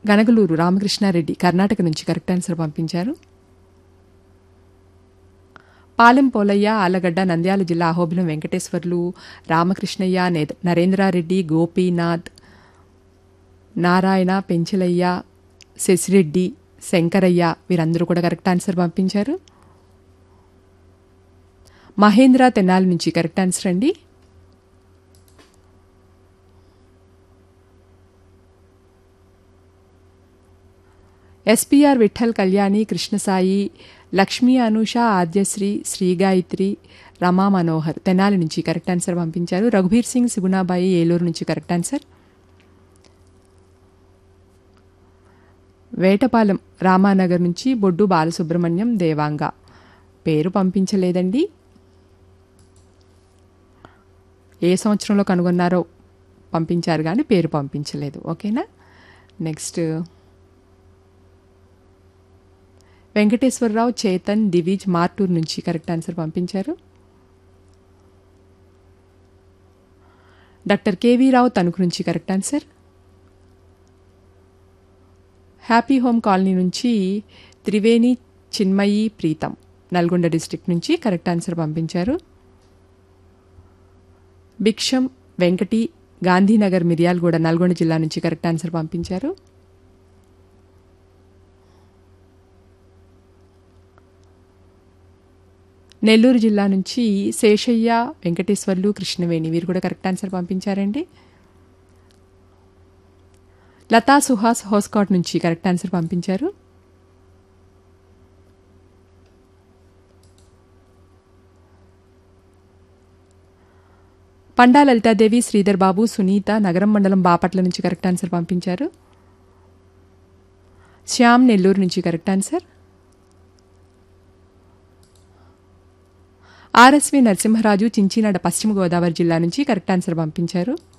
గనగలూరు రామకృష్ణారెడ్డి కర్ణాటక నుంచి correct answer పంపించారు పాలెం పోలయ్య ఆలగడ్డ నంద్యాల జిల్లా అహోబిలం వెంకటేశ్వర్లు రామకృష్ణయ్య నే- నరేంద్రారెడ్డి గోపీనాథ్ నారాయణ పెంచలయ్య శశిరెడ్డి శంకరయ్య వీరందరూ కూడా కరెక్ట్ ఆన్సర్ పంపించారు మహేంద్ర తెనాలి నుంచి కరెక్ట్ ఆన్సర్ అండి ఎస్పీఆర్ విఠల్ కళ్యాణి కృష్ణసాయి లక్ష్మీ అనూష ఆద్యశ్రీ శ్రీగాయత్రి రమా మనోహర్ తెనాలి నుంచి కరెక్ట్ ఆన్సర్ పంపించారు రఘుబీర్ సింగ్ సుగుణాబాయి ఏలూరు నుంచి కరెక్ట్ ఆన్సర్ వేటపాలెం రామానగర్ నుంచి బొడ్డు బాలసుబ్రహ్మణ్యం దేవాంగ పేరు పంపించలేదండి ఏ సంవత్సరంలో కనుగొన్నారో పంపించారు కానీ పేరు పంపించలేదు ఓకేనా నెక్స్ట్ వెంకటేశ్వరరావు చేతన్ దివిజ్ మార్టూర్ నుంచి కరెక్ట్ ఆన్సర్ పంపించారు డాక్టర్ కేవీ రావు తణుకు నుంచి correct answer happy home colony నుంచి త్రివేణి చిన్మయి ప్రీతం నల్గొండ డిస్ట్రిక్ట్ నుంచి కరెక్ట్ ఆన్సర్ పంపించారు భిక్షం వెంకటి గాంధీనగర్ మిర్యాలగూడ నల్గొండ జిల్లా నుంచి కరెక్ట్ ఆన్సర్ పంపించారు నెల్లూరు జిల్లా నుంచి శేషయ్య వెంకటేశ్వర్లు కృష్ణవేణి వీరు కూడా కరెక్ట్ ఆన్సర్ పంపించారండి లతా సుహాస్ హోస్కాట్ నుంచి కరెక్ట్ ఆన్సర్ పంపించారు పండా లలితాదేవి శ్రీధర్ బాబు సునీత నగరం మండలం బాపట్ల నుంచి కరెక్ట్ ఆన్సర్ పంపించారు శ్యామ్ నెల్లూరు నుంచి correct answer RSV Narasimharaju Chinchinada పశ్చిమ గోదావరి జిల్లా నుంచి కరెక్ట్ ఆన్సర్ పంపించారు